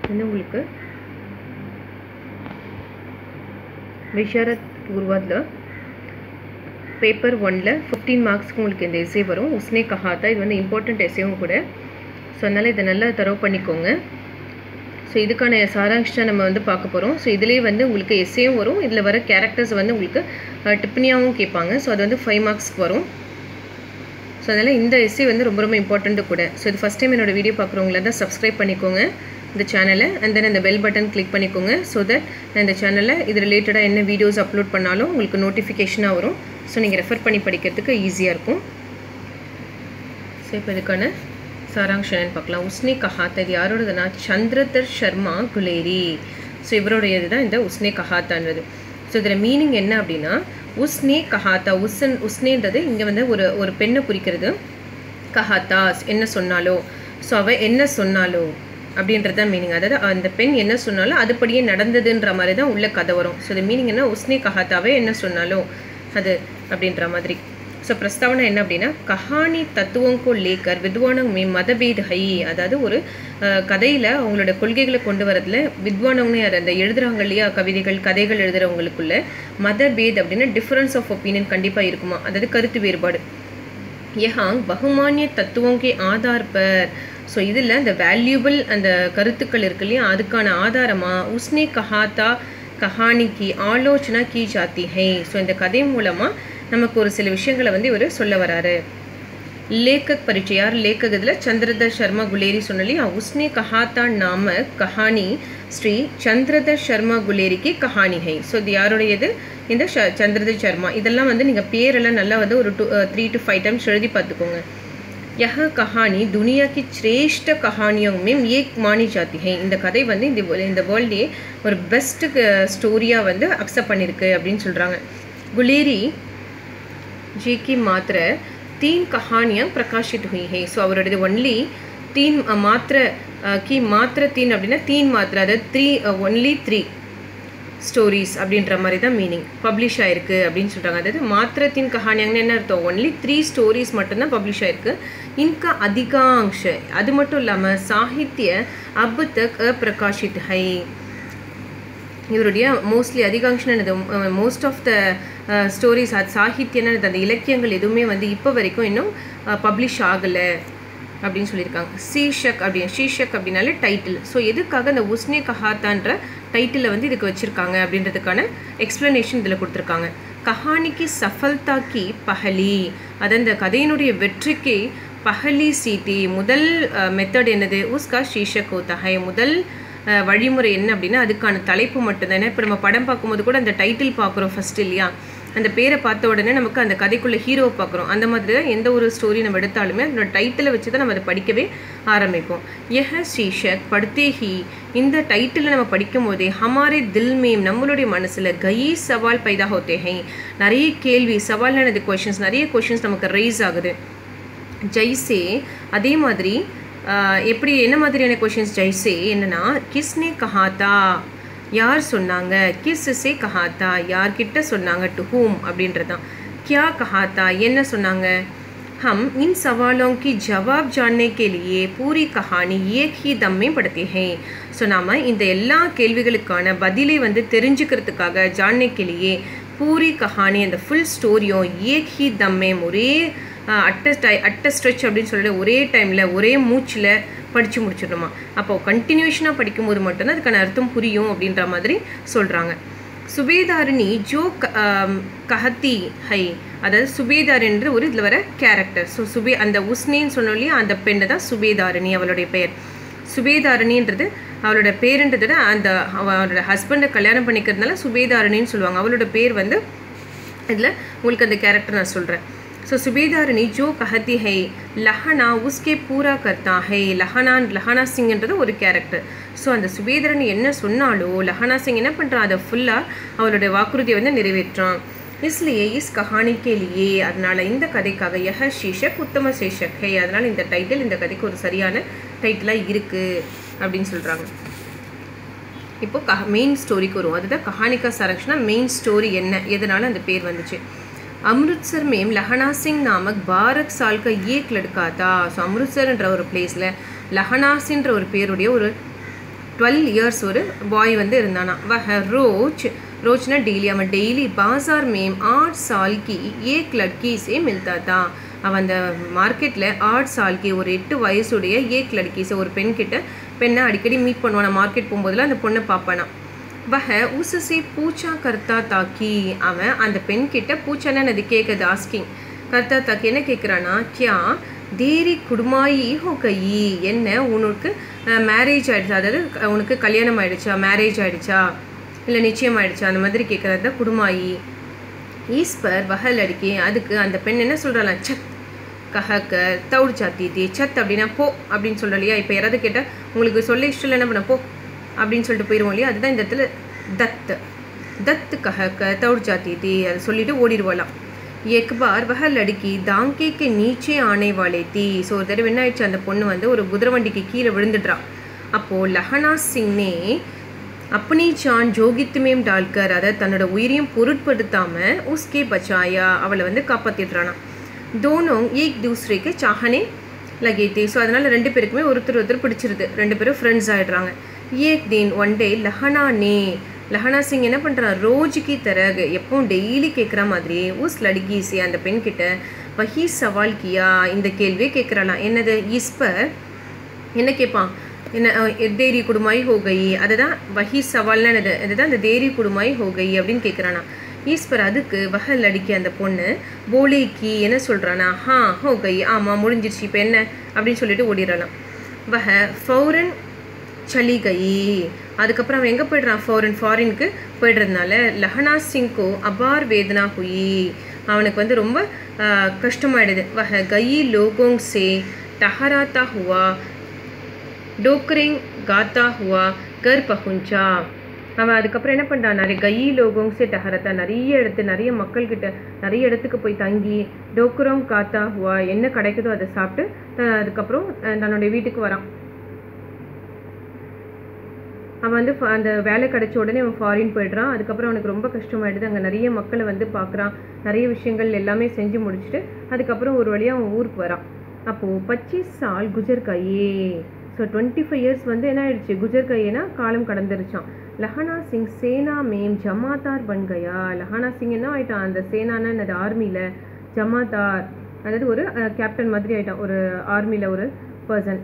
வந்து உங்களுக்கு விஷாரத் பூர்வாத்தில் பேப்பர் ஒனில் ஃபிஃப்டீன் மார்க்ஸ்க்கு உங்களுக்கு இந்த எஸ்ஸே வரும் உஸ்னே கஹாத்தா இது வந்து இம்பார்ட்டண்ட் எஸ்ஸேவும் கூட ஸோ அதனால் இதை நல்லா தரவு பண்ணிக்கோங்க ஸோ இதுக்கான சாராம்சம் நம்ம வந்து பார்க்க போகிறோம் ஸோ இதிலே வந்து உங்களுக்கு எஸ்ஸேயும் வரும் இதில் வர கேரக்டர்ஸ் வந்து உங்களுக்கு டிப்னியாகவும் கேட்பாங்க ஸோ அது வந்து ஃபைவ் மார்க்ஸ்க்கு வரும் ஸோ அதனால் இந்த எஸ்ஸே வந்து ரொம்ப ரொம்ப இம்பார்ட்டண்ட்டு கூட ஸோ இது ஃபஸ்ட் டைம் என்னோடய வீடியோ பார்க்குறவங்கள தான் சப்ஸ்கிரைப் பண்ணிக்கோங்க இந்த சேனலை அண்ட் தென் இந்த பெல் பட்டன் கிளிக் பண்ணிக்கோங்க ஸோ தட் நான் இந்த சேனலில் இது ரிலேட்டடாக என்ன வீடியோஸ் அப்லோட் பண்ணாலும் உங்களுக்கு நோட்டிஃபிகேஷனாக வரும் ஸோ நீங்கள் ரெஃபர் பண்ணி படிக்கிறதுக்கு ஈஸியாக இருக்கும் ஸோ இப்போ இதுக்கான சாராம்சம் என்னன்னு பார்க்கலாம் உஸ்னே கஹாத்தா இது யாரோடதுன்னா சந்திரதர் சர்மா குலேரி ஸோ இவருடையது தான் இந்த உஸ்னே கஹாத்தான்றது ஸோ இதில் மீனிங் என்ன அப்படின்னா உஸ்னே கஹாத்தா உஸ்ன் உஸ்னேன்றது இங்கே வந்து ஒரு ஒரு பெண்ணை குறிக்கிறது கஹாத்தா என்ன சொன்னாலோ ஸோ அவள் என்ன சொன்னாலோ அப்படின்றது தான் மீனிங் அதாவது அந்த பெண் என்ன சொன்னாலும் அதுபடியே நடந்ததுன்ற மாதிரி தான் உள்ள கதை வரும் ஸோ இது மீனிங் என்ன உஸ்னே கஹாத்தாவே என்ன சொன்னாலோ அது அப்படின்ற மாதிரி ஸோ பிரஸ்தாவனை என்ன அப்படின்னா கஹானி தத்துவங்கோ லேக்கர் வித்வானங் மே மதபேத் ஹை அதாவது ஒரு கதையில் அவங்களோட கொள்கைகளை கொண்டு வரதுல வித்வானவங்க யார் அந்த எழுதுறாங்க இல்லையா கவிதைகள் கதைகள் எழுதுறவங்களுக்குள்ள மதபேத் அப்படின்னா டிஃப்ரென்ஸ் ஆஃப் ஒப்பீனியன் கண்டிப்பாக இருக்குமா அதாவது கருத்து வேறுபாடு யஹாங் பகுமானிய தத்துவங்கே ஆதார் பர் ஸோ இதில் அந்த வேல்யூபிள் அந்த கருத்துக்கள் இருக்கு இல்லையா அதுக்கான ஆதாரமாக உஸ்னே கஹாத்தா கஹானிக்கு ஆலோசனா கீ ஜாத்தி ஹை ஸோ இந்த கதை மூலமாக நமக்கு ஒரு சில விஷயங்களை வந்து இவர் சொல்ல வராரு லேக்கக் பரீட்சை யார் லேக்கக் இதில் சந்திரதர் சர்மா குலேரி சொன்னாலே உஸ்னே கஹாத்தா நாம கஹானி ஸ்ரீ சந்திரதர் சர்மா குலேரிக்கு கஹானி ஹை ஸோ இது யாருடையது இந்த ஷ சந்திரதர் சர்மா இதெல்லாம் வந்து நீங்கள் பேரெல்லாம் நல்லா வந்து ஒரு two three to five times எழுதி பார்த்துக்கோங்க यह कहानी दुनिया की श्रेष्ठ कहानियों में एक मानी जाती है இந்த கதை வந்து இந்த இந்த வேர்ல்டே ஒரு பெஸ்ட் ஸ்டோரியாக வந்து அக்செப்ட் பண்ணியிருக்கு அப்படின்னு சொல்கிறாங்க குலேரி जी की मात्र तीन कहानियाँ प्रकाशित हुई हैं ஸோ அவருடைய ஒன்லி தீன் மாத்திர கி மாத்திர தீன் அப்படின்னா தீன் மாத்திர அதாவது த்ரீ ஒன்லி த்ரீ ஸ்டோரிஸ் அப்படின்ற மாதிரி தான் மீனிங் பப்ளிஷ் ஆயிருக்கு அப்படின்னு சொல்கிறாங்க அதாவது மாத்திரத்தின் கஹானியாங்கன்னு என்ன அர்த்தம் ஒன்லி த்ரீ ஸ்டோரிஸ் மட்டும்தான் பப்ளிஷ் ஆயிருக்கு இன்கா அதிகாங்ஷ அது மட்டும் இல்லாமல் சாகித்ய அப் தக் அப்பிரகாஷித் ஹை இவருடைய மோஸ்ட்லி அதிகாங்ஷனது மோஸ்ட் ஆஃப் த ஸ்டோரிஸ் அது சாகித்யன்னு அந்த இலக்கியங்கள் எதுவுமே வந்து இப்போ வரைக்கும் இன்னும் பப்ளிஷ் ஆகலை அப்படின்னு சொல்லியிருக்காங்க சீஷக் அப்படின்னு ஷீஷக் அப்படின்னாலே டைட்டில் ஸோ எதுக்காக இந்த உஸ்னே கஹாத்தான்ற டைட்டிலை வந்து இதுக்கு வச்சுருக்காங்க அப்படின்றதுக்கான எக்ஸ்ப்ளனேஷன் இதில் கொடுத்துருக்காங்க கஹானிக்கு சஃபல்தா கி பஹலி அது அந்த கதையினுடைய வெற்றிக்கு பஹலி சீட்டி முதல் மெத்தட் என்னது உஸ்கா ஷீஷக் ஹோத்தஹை முதல் வழிமுறை என்ன அப்படின்னா அதுக்கான தலைப்பு மட்டும்தானே இப்போ நம்ம படம் பார்க்கும்போது கூட அந்த டைட்டில் பார்க்குறோம் ஃபஸ்ட் இல்லையா அந்த பேரை பார்த்த உடனே நமக்கு அந்த கதைக்குள்ளே ஹீரோவை பார்க்குறோம் அந்த மாதிரி தான் எந்த ஒரு ஸ்டோரி நம்ம எடுத்தாலுமே அதோட டைட்டிலை வச்சு தான் நம்ம அதை படிக்கவே ஆரம்பிப்போம் எஹ ஸ்ரீஷக் படுத்தே ஹி இந்த டைட்டிலை நம்ம படிக்கும் போதே ஹமாரே தில் மேம் நம்மளுடைய மனசில் கயி சவால் பைதா ஹோத்தே ஹை நிறைய கேள்வி சவாலானது கொஷின்ஸ் நிறைய கொஷின்ஸ் நமக்கு ரைஸ் ஆகுது ஜெய்சே அதே மாதிரி எப்படி என்ன மாதிரியான கொஷின்ஸ் ஜெய்சே என்னென்னா கிஸ்னே கஹாத்தா யார் சொன்னாங்க கிஸ் சே கஹாத்தா யார்கிட்ட சொன்னாங்க டு ஹூம் அப்படின்றதான் கியா கஹாத்தா என்ன சொன்னாங்க ஹம் இன் சவாலோं की जवाब जानने के लिए पूरी कहानी एक ही दम में पढ़ते हैं ஸோ நாம் இந்த எல்லா கேள்விகளுக்கான பதிலை வந்து தெரிஞ்சுக்கிறதுக்காக ஜான்ने के लिए பூரி கஹானி அந்த ஃபுல் ஸ்டோரியும் ஏக் ஹி தம்மே ஒரே அட்ட டை அட்ட ஸ்ட்ரெச் அப்படின்னு சொல்லிட்டு ஒரே டைமில் ஒரே மூச்சில் படித்து முடிச்சிடணுமா அப்போ கண்டினியூஷனாக படிக்கும்போது மட்டும்தான் அதுக்கான அர்த்தம் புரியும் அப்படின்ற மாதிரி சொல்கிறாங்க சுபேதாரிணி ஜோ கஹத்தி ஹை அதாவது சுபேதாரின்ற ஒரு இதில் வர கேரக்டர் ஸோ சுபே அந்த உஸ்னேன்னு சொன்னோம் இல்லையா அந்த பெண்ணை தான் சுபேதாரிணி அவளுடைய பெயர் சுபேதாரணின்றது அவளோட பேருன்றதை விட அந்த அவளோட ஹஸ்பண்டை கல்யாணம் பண்ணிக்கிறதுனால சுபேதாரணின்னு சொல்லுவாங்க அவளோட பேர் வந்து இதில் உங்களுக்கு அந்த கேரக்டர் நான் சொல்கிறேன் ஸோ சுபேதாரணி ஜோ கஹத்தி ஹை லஹனா உஸ்கே பூரா கர்த்தா ஹை லஹனான் லஹனா சிங்ன்றது ஒரு கேரக்டர் ஸோ அந்த சுபேதாரணி என்ன சொன்னாலோ லஹனா சிங் என்ன பண்ணுறான் அதை ஃபுல்லாக அவளோட வாக்குறுதியை வந்து நிறைவேற்றான் இஸ்லியே இஸ் கஹானிக்கே லியே அதனால் இந்த கதைக்காக யஹ ஷீஷக் உத்தம சேஷக் ஹே அதனால் இந்த டைட்டில் இந்த கதைக்கு ஒரு சரியான டைட்டிலாக இருக்குது அப்படின்னு சொல்கிறாங்க இப்போ கஹ மெயின் ஸ்டோரிக்கு வரும் அதுதான் கஹானிகா சரக்ஷனா மெயின் ஸ்டோரி என்ன எதனால அந்த பேர் வந்துச்சு अमृतसर में लहना सिंह नामक बारह साल का एक लड़का था ஸோ அம்ருத்சர்ன்ற ஒரு பிளேஸில் லஹனாசின்ற ஒரு பேருடைய ஒரு டுவெல் இயர்ஸ் ஒரு பாய் வந்து இருந்தானா வஹ ரோஜ் ரோஜ்னா டெய்லி அவன் டெய்லி பாசார் மேம் ஆட் சால் கி ஏக் லட்கி சே மில்தா தான் அவன் அந்த மார்க்கெட்டில் ஆட் சால் கி ஒரு எட்டு வயசுடைய ஏக் லட்கிஸை ஒரு பெண் கிட்ட பெண்ணை அடிக்கடி மீட் பண்ணுவானா மார்க்கெட் போகும்போதெல்லாம் அந்த பொண்ணை பார்ப்பானா வஹ உசுசே பூச்சா கர்த்தா தாக்கி அவன் அந்த பெண் கிட்ட பூச்சான்னு அது கேட்குது ஆஸ்கிங் கர்த்தா தாக்கி என்ன கேட்குறானா கியா தேரி குடுமாயி ஹோ கையி என்ன உனக்கு மேரேஜ் ஆயிடுச்சா அதாவது க- உனக்கு கல்யாணம் ஆயிடுச்சா மேரேஜ் ஆயிடுச்சா இல்லை நிச்சயம் ஆயிடுச்சா அந்த மாதிரி கேட்குறது தான் குடுமாயி ஈஸ்பர் வஹல் அடிக்கி அதுக்கு அந்த பெண் என்ன சொல்கிறாள் சத் கஹக்க தவுடு சாத்தி தி சத் அப்படின்னா போ அப்படின்னு சொல்கிறோம் இல்லையா இப்போ யாராவது கேட்டால் உங்களுக்கு சொல்ல இஷ்டம் இல்லை என்ன பண்ண போ அப்படின்னு சொல்லிட்டு போயிடுவோம் இல்லையா அதுதான் இந்த இடத்துல தத் தத் கஹக்க தவுடு சாத்தி தி அதை சொல்லிட்டு ஓடிடுவாளாம் एक बार वह लड़की दांके के नीचे आने वाले थी ஸோ ஒரு தடவை என்ன ஆயிடுச்சு அந்த பொண்ணு வந்து ஒரு குதிரை வண்டிக்கு கீழே விழுந்துடுறா அப்போது லஹனா சிங்னே அப்பனி சான் ஜோகித்துமேம் டால்கர் அதை தன்னோட உயிரையும் பொருட்படுத்தாமல் உஸ்கே பச்சாயா அவளை வந்து காப்பாற்றிடுறானா தோனோங் ஏக் தூசரேக்கு சாஹனே லகேத்தே ஸோ அதனால் ரெண்டு பேருக்குமே ஒருத்தர் ஒருத்தர் பிடிச்சிருது ரெண்டு பேரும் ஃப்ரெண்ட்ஸ் ஆகிடுறாங்க ஏக் தின் ஒன் டே லஹனா நே லஹனா சிங் என்ன பண்ணுறான் ரோஜுக்கு தரக எப்பவும் டெய்லி கேட்குற மாதிரி உஸ் லடுகி சி அந்த பெண் கிட்ட வஹி சவால் கியா இந்த கேள்வியே கேட்குறாளாம் என்னது இஸ்பர் என்ன கேட்பான் என்ன அஹ், தேரி குடுமாய் ஹோகை அதுதான் வஹி சவால்னு என்னது அதுதான் அந்த தேரி குடுமாய் ஹோகை அப்படின்னு கேட்குறானா ஈஸ்வர் அதுக்கு வஹல் அடிக்க அந்த பொண்ணு போலேக்கி என்ன சொல்கிறானா ஹா ஹோகை ஆமாம் முடிஞ்சிருச்சு இப்போ என்ன அப்படின்னு சொல்லிட்டு ஓடிடலாம் வஹ ஃபௌரன் சலி கை அதுக்கப்புறம் அவன் எங்கே போய்டுறான் ஃபாரின் ஃபாரினுக்கு போய்டுறதுனால லஹனா சிங்கு அபார் வேதனா ஹுயி அவனுக்கு வந்து ரொம்ப ஆஹ், கஷ்டமாயிடுது வஹ கை லோகோங் சே டஹராத்தா ஹுவா டோக்ரிங் காத்தா ஹுவா கர் பஹுஞ்சா அவன் அதுக்கப்புறம் என்ன பண்ணுறான் நிறைய கை லோகோங் சே டஹரத்தா நிறைய இடத்து நிறைய மக்கள்கிட்ட நிறைய இடத்துக்கு போய் தங்கி டோக்ரோங் காத்தா ஹுவா என்ன கிடைக்குதோ அதை சாப்பிட்டு த- அதுக்கப்புறம் அஹ், தன்னுடைய வீட்டுக்கு வரான் அவன் வந்து ஃப- அந்த வேலை கிடைச்ச உடனே அவன் ஃபாரின் போயிடுறான் அதுக்கப்புறம் அவனுக்கு ரொம்ப கஷ்டமாயிடுது அங்கே நிறைய மக்களை வந்து பார்க்குறான் நிறைய விஷயங்கள் எல்லாமே செஞ்சு முடிச்சுட்டு அதுக்கப்புறம் ஒரு வழியாக அவன் ஊருக்கு வரான் அப்போது பச்சீஸ் சால் குஜர் கையே ஸோ டுவெண்ட்டி ஃபைவ் இயர்ஸ் வந்து என்ன ஆயிடுச்சு குஜர் கையேனா காலம் கடந்துருச்சான் லஹனா சிங் சேனா மேம் ஜமாதார் பன் கயா லஹனா சிங் என்ன ஆயிட்டான் அந்த சேனான அந்த ஆர்மியில் ஜமாதார் அதாவது ஒரு கேப்டன் மாதிரி ஆயிட்டான் ஒரு ஆர்மியில் ஒரு பர்சன்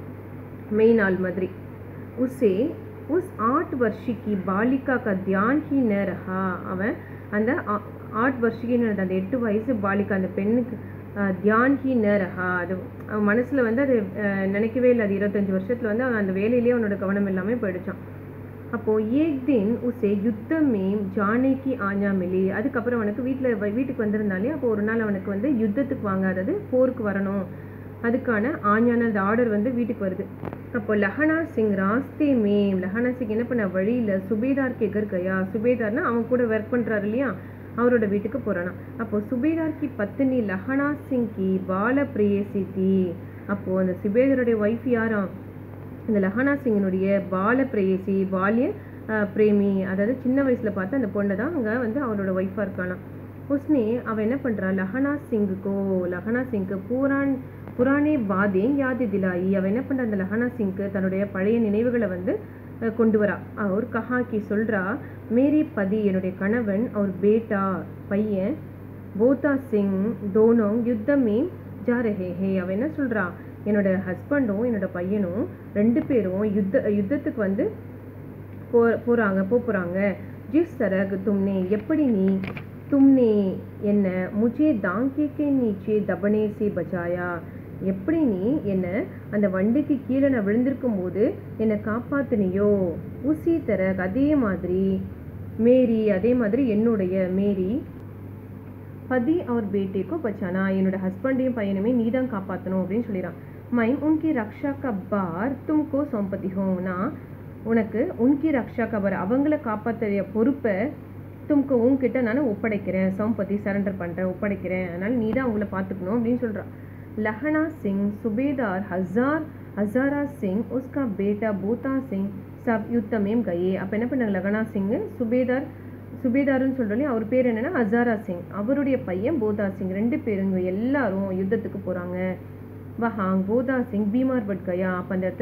மெயின் ஆள் மாதிரி उसे उस आठ वर्ष की बालिका का ध्यान ही न रहा அவன் அந்த ஆ- ஆட் வருஷிகின்னு அந்த எட்டு வயசு பாலிகா அந்த பெண்ணுக்கு அஹ், தியான் ஹி ந ரஹா அது அவன் மனசில் வந்து அது அஹ், நினைக்கவே இல்லை அது இருபத்தஞ்சி வருஷத்தில் வந்து அவன் அந்த வேலையிலேயே அவனோட கவனம் எல்லாமே போயிடுச்சான் அப்போது ஏக் தின் உசே யுத்தமே ஜானேக்கு ஆஞ்சா மிலி அதுக்கப்புறம் அவனுக்கு வீட்டில் வீட்டுக்கு வந்திருந்தாலே அப்போ ஒரு நாள் அவனுக்கு வந்து யுத்தத்துக்கு வாங்க அதாவது போருக்கு வரணும் அதுக்கான ஆஞ்சான அந்த ஆர்டர் வந்து வீட்டுக்கு வருது அப்போ லஹனா சிங் ராஸ்தே மேம் லஹனா சிங் என்ன பண்ண வழியில் சுபேதார் கேகர் கயா சுபேதார்னா அவன் கூட ஒர்க் பண்ணுறாரு இல்லையா அவரோட வீட்டுக்கு போகிறானா அப்போ சுபேதார் கி பத்தினி லஹனா சிங் கி பால பிரியேசி தி அப்போது அந்த சுபேதாருடைய ஒய்ஃப் யாராம் இந்த லஹனா சிங்கினுடைய பால பிரேயசி பால்ய அஹ், பிரேமி அதாவது சின்ன வயசில் பார்த்து அந்த பொண்ணு தான் அங்கே வந்து அவரோட ஒய்ஃபாக இருக்காளாம் உஸ்னே அவன் என்ன பண்ணுறா லஹனா சிங்குக்கோ லஹனா சிங்க்கு பூரான் புராணே பாதே யாதி திலாயி அவன் என்ன பண்ணுறா அந்த லஹனா சிங்க்கு தன்னுடைய பழைய நினைவுகளை வந்து அஹ், கொண்டு வரா அவர் கஹாக்கி சொல்கிறா மேரி பதி என்னுடைய கணவன் அவர் பேட்டா பையன் போதா சிங் தோனோங் யுத்தமே ஜா ரஹே ஹே அவன் என்ன சொல்றா என்னோட ஹஸ்பண்டும் என்னோட பையனும் ரெண்டு பேரும் யுத்த யுத்தத்துக்கு வந்து போ போகிறாங்க போகிறாங்க ஜிஸ் சரக் தும்னே எப்படி நீ தும்னே என்ன முஜே தாங்கே கே நீச்சே தபனே சே பஜாயா எப்படி நீ என்ன அந்த வண்டிக்கு கீழே நான் விழுந்திருக்கும் போது என்னை காப்பாத்துனியோ உசி தர அதே மாதிரி மேரி அதே மாதிரி என்னுடைய மேரி பதி அவர் பேட்டேக்கோ பச்சானா என்னோட ஹஸ்பண்டையும் பையனுமே நீ தான் காப்பாற்றணும் அப்படின்னு சொல்லிடுறான் மைம் உன்கி ரக்ஷா கபார் தும்கோ சோம்பதி ஹோ நான் உனக்கு உன்கி ரக்ஷா கபார் அவங்கள காப்பாற்ற பொறுப்பை தும்கோ உன்கிட்ட நான் ஒப்படைக்கிறேன் சோம்பதி சரண்டர் பண்ணுறேன் ஒப்படைக்கிறேன் அதனால் நீ தான் அவங்கள பார்த்துக்கணும் அப்படின்னு சொல்கிறான் லஹனா சிங் சுபேதார் ஹசார் ஹசாரா சிங் உஸ்கா பேட்டா பூதா சிங் சப் யுத்தமேம் கயே அப்போ என்ன பண்ணாங்க லஹனா சிங் சுபேதார் சுபேதாருன்னு சொல்கிறோம் அவர் பேர் என்னன்னா ஹசாரா சிங் அவருடைய பையன் போதா சிங் ரெண்டு பேருங்க எல்லாரும் யுத்தத்துக்கு போகிறாங்க வஹாங் போதா சிங் பீமார் பட் கயா அப்போ அந்த இடத்துல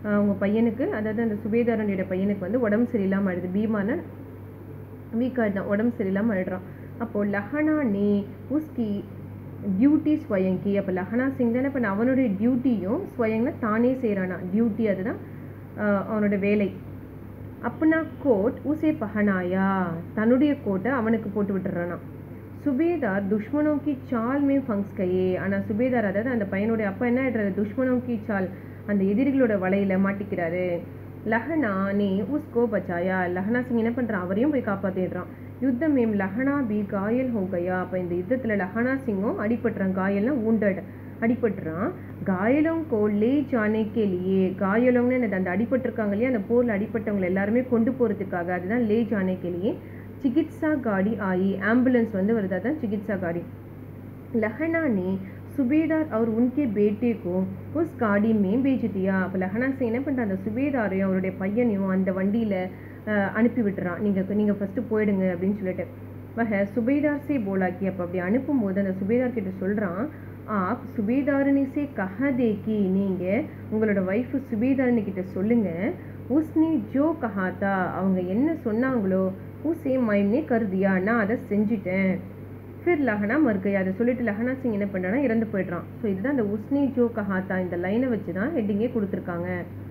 அவங்க பையனுக்கு அதாவது அந்த சுபேதாரனுடைய பையனுக்கு வந்து உடம்பு சரியில்லாமல் ஆயிடுது பீமான வீக் ஆகிட்டான் உடம்பு சரியில்லாமல் ஆயிடுறான் அப்போது லஹனா நே உஸ்கி டியூட்டி ஸ்வயங்கி அப்போ லஹனா சிங் தானே இப்போ அவனுடைய டியூட்டியும் ஸ்வயங்னா தானே செய்கிறானா டியூட்டி அதுதான் ஆஹ் அவனோட வேலை அப்பனா கோட் உசே பஹனாயா தன்னுடைய கோட்டை அவனுக்கு போட்டு விட்டுறானா சுபேதார் துஷ்மனோக்கி சால் மே ஃபங்ஸ் கையே ஆனால் சுபேதார் அதாவது அந்த பையனுடைய அப்பா என்ன ஆயிடுறாரு துஷ்மனோக்கி சால் அந்த எதிரிகளோட வலையில மாட்டிக்கிறாரு லஹனா நீ உஸ்கோ பச்சாயா லஹனா சிங் என்ன பண்ணுறான் அவரையும் போய் காப்பாற்றிடுறான் யுத்தம் மேம் லஹனா பி காயல் ஹோகையா அப்போ இந்த யுத்தத்தில் லஹனா சிங்கும் அடிபட்டுறான் காயல்னா wounded அடிபட்டுறான் காயலும் கோ லே ஜானே கேலியே காயலோங்னு என்னது அந்த அடிபட்டிருக்காங்க இல்லையா அந்த போரில் அடிப்பட்டவங்க எல்லாருமே கொண்டு போகிறதுக்காக அதுதான் லே ஜானே கேலியே சிகித்சா காடி ஆயி ஆம்புலன்ஸ் வந்து வருது அதான் சிகித்சா காடி लहना ने சுபேதார் அவர் உன்கே பேட்டே கோ உஸ் காடி மே பேஜிட்டியா அப்போ லஹனா சிங் என்ன பண்ணுறான் அந்த சுபேதாரையும் அவருடைய பையனையும் அந்த வண்டியில் அனுப்பி விட்டுறான் நீங்கள் நீங்கள் ஃபஸ்ட்டு போயிடுங்க அப்படின்னு சொல்லிட்டு வஹ சுபேதார் சே போலாக்கி அப்போ அப்படி அனுப்பும்போது அந்த சுபேதார் கிட்ட சொல்கிறான் ஆப் சுபேதாரணி சே கஹ தேக்கி நீங்கள் உங்களோட ஒய்ஃபு சுபேதாரணி கிட்ட சொல்லுங்கள் உஸ்னி ஜோ கஹாத்தா அவங்க என்ன சொன்னாங்களோ உசே மைம்னே கருதியா நான் அதை செஞ்சுட்டேன் ஃபிர் லஹனா மறுக்கையா அதை சொல்லிட்டு லஹனா சிங் என்ன பண்ணுறான்னா இறந்து போயிடுறான் ஸோ இதுதான் அந்த உஸ்னி ஜோ கஹாத்தா இந்த லைனை வச்சு தான் ஹெட்டிங்கே கொடுத்துருக்காங்க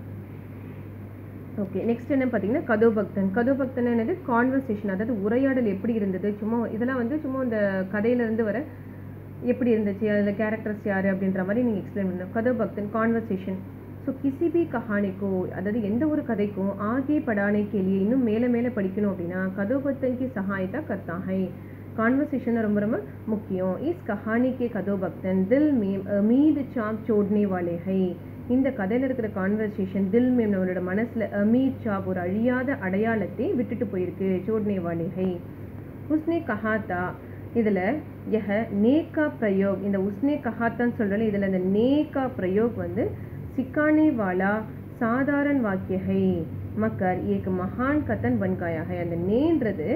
ஓகே நெக்ஸ்ட் என்ன பார்த்தீங்கன்னா கதோபக்தன் கதோபக்தன் என்னது கான்வர்சேஷன் அதாவது உரையாடல் எப்படி இருந்தது சும்மா இதெல்லாம் வந்து சும்மா இந்த கதையிலேருந்து வர எப்படி இருந்துச்சு அதில் கேரக்டர்ஸ் யார் அப்படின்ற மாதிரி நீங்கள் எக்ஸ்பிளைன் பண்ணணும் கதோபக்தன் கான்வர்சேஷன் ஸோ கிசி பி கஹானிக்கோ அதாவது எந்த ஒரு கதைக்கும் ஆகே படானே கேலியே இன்னும் மேலே மேலே படிக்கணும் அப்படின்னா கதோபக்தன் கி சகாயத்தா கர்த்தா ஹை கான்வர்சேஷன் ரொம்ப ரொம்ப முக்கியம் இஸ் கஹானி கே கதோபக்தன் தில் மேம் அமீது சாக் சோட்னே வாலே ஹை இந்த கதையில் இருக்கிற கான்வர்சேஷன் தில் மேம் நம்மளோட மனசில் அமீர் சாப் ஒரு அழியாத அடையாளத்தை விட்டுட்டு போயிருக்கு சோட்னே வாலே ஹை உஸ்னே கஹாத்தா இதில் யஹ நேகா பிரயோக் இந்த உஸ்னே கஹாத்தான்னு சொல்கிறல இதில் இந்த நேகா பிரயோக் வந்து சிக்கானே வாலா சாதாரண வாக்கிய ஹை மக்கர் ஏக் மகான் கத்தன் பன்காயா ஹை அந்த நேன்றது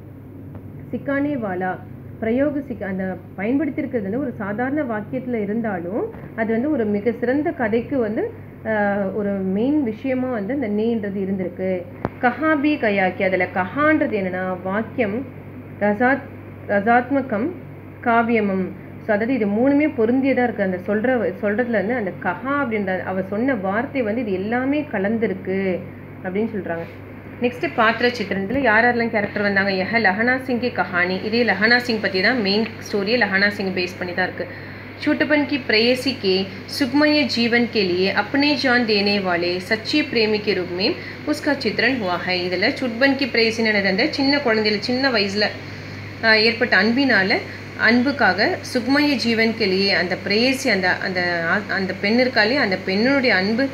சிக்கானே வாலா பிரயோக சிக் அந்த பயன்படுத்தியிருக்கிறது வந்து ஒரு சாதாரண வாக்கியத்தில் இருந்தாலும் அது வந்து ஒரு மிக சிறந்த கதைக்கு வந்து ஆஹ், ஒரு மெயின் விஷயமா வந்து அந்த நேன்றது இருந்திருக்கு கஹாபி கயாக்கி அதில் கஹான்றது என்னன்னா வாக்கியம் ரசாத் ரசாத்மகம் காவியமம் ஸோ அதாவது இது மூணுமே பொருந்தியதாக இருக்குது அந்த சொல்கிற சொல்கிறதுல வந்து அந்த கஹா அப்படின்ற அவ சொன்ன வார்த்தை வந்து இது எல்லாமே கலந்துருக்கு அப்படின்னு சொல்கிறாங்க நெக்ஸ்ட் பாத்திர சித்திரத்தில் யார் யாரெல்லாம் கேரக்டர் வந்தாங்க யஹ லஹனா சிங்கி கஹானி இதே லஹனா சிங் பற்றி தான் மெயின் ஸ்டோரியே லஹனா சிங் பேஸ் பண்ணி தான் இருக்குது छुटपन की प्रेयसी के सुखमय जीवन के लिए अपने जान देने वाले सच्चे प्रेमी के रूप में उसका चित्रण हुआ है இதில் சுட்பன் கி பிரேசின்னு அந்த சின்ன குழந்தையில சின்ன வயசில் ஏற்பட்ட அன்பினால் அன்புக்காக சுக்மய ஜீவன் கெளியே அந்த பிரேயசி அந்த அந்த ஆ- அந்த பெண் இருக்காளே அந்த பெண்ணுடைய அன்பு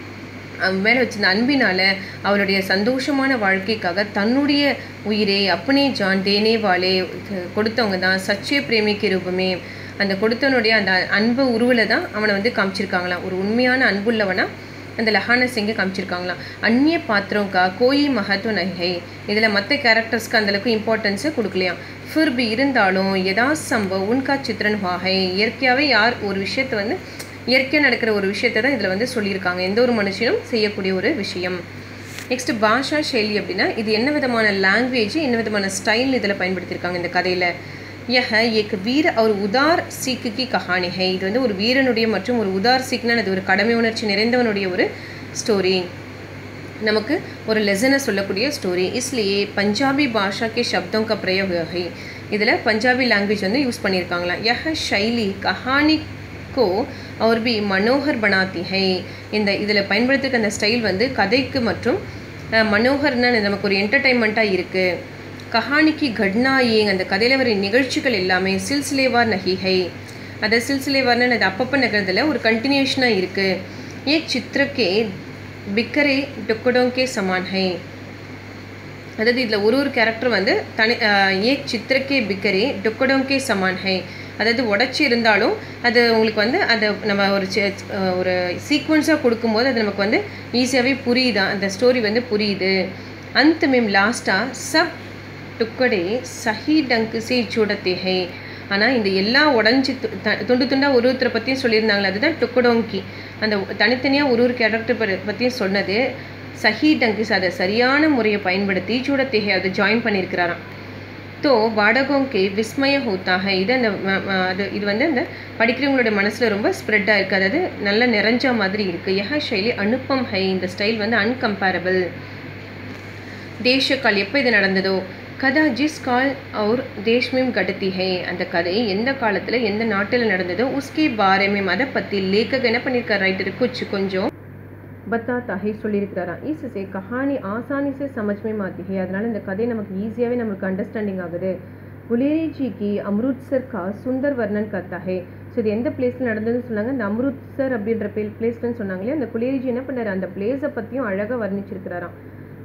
அவன் மேலே வச்சிருந்த அன்பினால அவளுடைய சந்தோஷமான வாழ்க்கைக்காக தன்னுடைய உயிரை அப்பனே ஜான் தேனே வாலே கொடுத்தவங்க தான் சச்சே பிரேமிக்கு ரூபமே அந்த கொடுத்தவனுடைய அந்த அன்பு உருவில் தான் அவனை வந்து காமிச்சிருக்காங்களாம் ஒரு உண்மையான அன்புள்ளவனா அந்த லஹான சிங்கை காமிச்சிருக்காங்களாம் அந்நிய பாத்திரம்க்கா கோயி மகத்துவ நகை இதில் மற்ற கேரக்டர்ஸ்க்கு அந்தளவுக்கு இம்பார்ட்டன்ஸை கொடுக்கலையாம் ஃபிர் பி இருந்தாலும் எதா சம்பவ் உன்கா சித்திரன் வாகை இயற்கையாகவே யார் ஒரு விஷயத்தை வந்து இயற்கையாக நடக்கிற ஒரு விஷயத்தை தான் இதில் வந்து சொல்லியிருக்காங்க எந்த ஒரு மனுஷனும் செய்யக்கூடிய ஒரு விஷயம் நெக்ஸ்ட் பாஷா ஷைலி அப்படின்னா இது என்ன விதமான லாங்குவேஜ் என்ன விதமான ஸ்டைல் இதில் பயன்படுத்தியிருக்காங்க இந்த கதையில் யஹ ஏக் வீர ஒரு உதார் சீக்குக்கு கஹானி ஹை இது வந்து ஒரு வீரனுடைய மற்றும் ஒரு உதார் சீக்னா அது ஒரு கடமை உணர்ச்சி நிறைந்தவனுடைய ஒரு ஸ்டோரி நமக்கு ஒரு லெசனை சொல்லக்கூடிய ஸ்டோரி इसलिए பஞ்சாபி பாஷா के शब्दों का प्रयोग है இதில் பஞ்சாபி லாங்குவேஜ் வந்து யூஸ் பண்ணியிருக்காங்களாம் யஹ ஷைலி கஹானி கோ और भी மனோகர் பனாத்தி ஹை இந்த இதில் பயன்படுத்திருக்க அந்த ஸ்டைல் வந்து கதைக்கு மற்றும் அஹ், மனோகர்னா நமக்கு ஒரு என்டர்டைன்மெண்ட்டாக இருக்குது கஹானிக்கு கட்னாயிங் அந்த கதையில் வர நிகழ்ச்சிகள் எல்லாமே சில்சிலேவார் நஹிஹை அதை சில்சிலேவார்னு அது அப்பப்போ நகரத்தில் ஒரு கண்டினியூஷனாக இருக்குது ஏ சித்திரக்கே பிக்கரே டொக்கடோங்கே சமான் ஹை அதாவது இதில் ஒரு ஒரு கேரக்டர் வந்து தனி ஆஹ் ஏக் சித்திரக்கே பிக்கரே டொக்கடோங்கே சமான் ஹை அதாவது உடச்சி இருந்தாலும் அது உங்களுக்கு வந்து அதை நம்ம ஒரு சி- ஆஹ் ஒரு சீக்வன்ஸாக கொடுக்கும்போது அது நமக்கு வந்து ஈஸியாகவே புரியுதா அந்த ஸ்டோரி வந்து புரியுது அந்த மேம் லாஸ்ட்டாக சப் टुकड़े सही ढंग से जोड़ते हैं ஆனால் இந்த எல்லாம் உடஞ்சி துண்டு துண்டாக ஒரு ஒருத்தரை பற்றியும் சொல்லியிருந்தாங்களே அதுதான் டுக்கடோங்கி அந்த தனித்தனியாக ஒரு ஒரு கேரக்டர் பற்றியும் சொன்னது சஹி டங்கிஸ் அதை சரியான முறையை பயன்படுத்தி சூடத்தேகை அதை ஜாயின் பண்ணியிருக்கிறாராம் तो वाடகோं के விஸ்மய होता है இது அந்த அது இது வந்து அந்த படிக்கிறவங்களோட மனசில் ரொம்ப ஸ்ப்ரெட்டாக இருக்குது அதாவது நல்லா நிறைஞ்ச மாதிரி இருக்குது யஹ ஷைலி அனுப்பம் ஹை இந்த ஸ்டைல் வந்து அன்கம்பேரபிள் தேசக்கால் எப்போ இது நடந்ததோ கதா ஜிஸ் கால் அவர் தேஷ்மேம் கடத்தி ஹை அந்த கதை எந்த காலத்தில் எந்த நாட்டில் நடந்ததோ உஸ்கே பாரமே அதை பற்றி லேக்கக் என்ன பண்ணியிருக்கார் ரைட்டர் குச்சு கொஞ்சம் பத்தாத்தா ஹே சொல்லியிருக்கிறாராம் ஈஸே கஹானி ஆசானி சே சமஜ் में आती है அதனால இந்த கதை நமக்கு ஈஸியாகவே நமக்கு அண்டர்ஸ்டாண்டிங் ஆகுது குலேரி ஜி கி அம்ருத்சர் கா சுந்தர் வர்ணன் கர்த்தா ஹே ஸோ இது எந்த பிளேஸில் நடந்ததுன்னு சொன்னாங்க இந்த அம்ருத்சர் அப்படின்ற பிளே பிளேஸ்லன்னு சொன்னாங்களே அந்த குலேரிஜி என்ன பண்ணார் அந்த பிளேஸை பற்றியும் அழகாக வர்ணிச்சிருக்கிறாராம்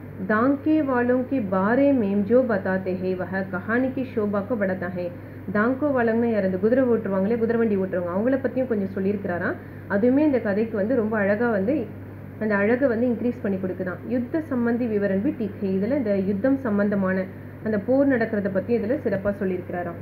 दांके वालों के बारे में जो बताते हैं वह कहानी की शोभा को बढ़ाता है தாங்கோ வளங்கன்னு யார் அந்த குதிரை ஓட்டுருவாங்களே குதிரை வண்டி ஓட்டுறவங்க அவங்கள பற்றியும் கொஞ்சம் சொல்லியிருக்கிறாராம் அதுவுமே இந்த கதைக்கு வந்து ரொம்ப அழகாக வந்து அந்த அழகை வந்து இன்க்ரீஸ் பண்ணி கொடுக்குதான் யுத்த சம்பந்தி விவரன் பி டீக்கை இதில் இந்த யுத்தம் சம்பந்தமான அந்த போர் நடக்கிறத பற்றி இதில் சிறப்பாக சொல்லியிருக்கிறாராம்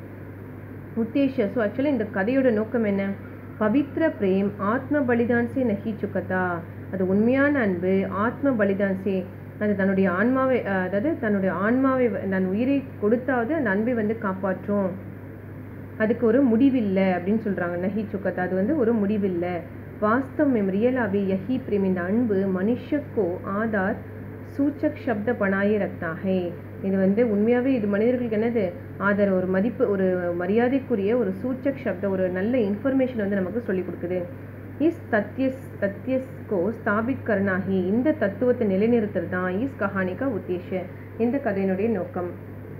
உத்தேஷ ஸோ ஆக்சுவலி இந்த கதையோட நோக்கம் என்ன பவித்ர பிரேம் ஆத்ம பலிதான் சே நகி சுக்கதா அது உண்மையான அன்பு ஆத்ம பலிதான் சே அது தன்னுடைய ஆன்மாவை அதாவது தன்னுடைய ஆன்மாவை தன் உயிரை கொடுத்தாவது அந்த அன்பை வந்து காப்பாற்றும் அதுக்கு ஒரு முடிவில்லை அப்படின்னு சொல்கிறாங்க நஹி சுக்கத்தா அது வந்து ஒரு முடிவில்லை வாஸ்தவ் மெம் ரியலாவே யஹி பிரேம் இந்த அன்பு மனுஷக்கோ ஆதார் சூச்சக் சப்த பணாயே ரக்தாகே இது வந்து உண்மையாகவே இது மனிதர்களுக்கு என்னது ஆதார் ஒரு மதிப்பு ஒரு மரியாதைக்குரிய ஒரு சூச்சக் சப்த ஒரு நல்ல இன்ஃபர்மேஷன் வந்து நமக்கு சொல்லிக் கொடுக்குது இஸ் தத்யஸ் தத்யஸ்கோ ஸ்தாபித் கர்ணாகி இந்த தத்துவத்தை நிலைநிறுத்துறது தான் இஸ் கஹானிக்கா உத்தேஷ இந்த கதையினுடைய நோக்கம்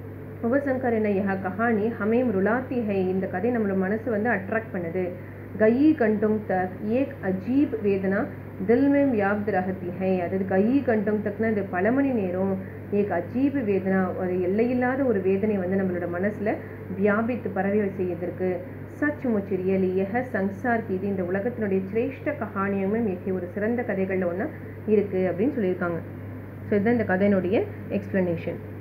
உபசங்கரன யஹ கஹானி ஹமேம் ருலாத்தி ஹை இந்த கதை நம்மளோட மனசு வந்து அட்ராக்ட் பண்ணுது கயி கண்டோங் தக் ஏக் அஜீப் வேதனா தில் மேம் யாப்த் ரஹத்தி ஹை அதாவது கயி கண்டோங் தக்னா இது பல மணி நேரம் ஏக் அஜீப் வேதனா ஒரு எல்லையில்லாத ஒரு வேதனை வந்து நம்மளோட மனசில் வியாபித்து பரவி செய்யறதுக்கு சச் முச் ரியலி யஹ சங்சார் இது இந்த உலகத்தினுடைய சிரேஷ்ட கஹானியுமே மிக ஒரு சிறந்த கதைகளில் ஒன்றா இருக்குது அப்படின்னு சொல்லியிருக்காங்க ஸோ இதுதான் இந்த கதையினுடைய எக்ஸ்ப்ளனேஷன்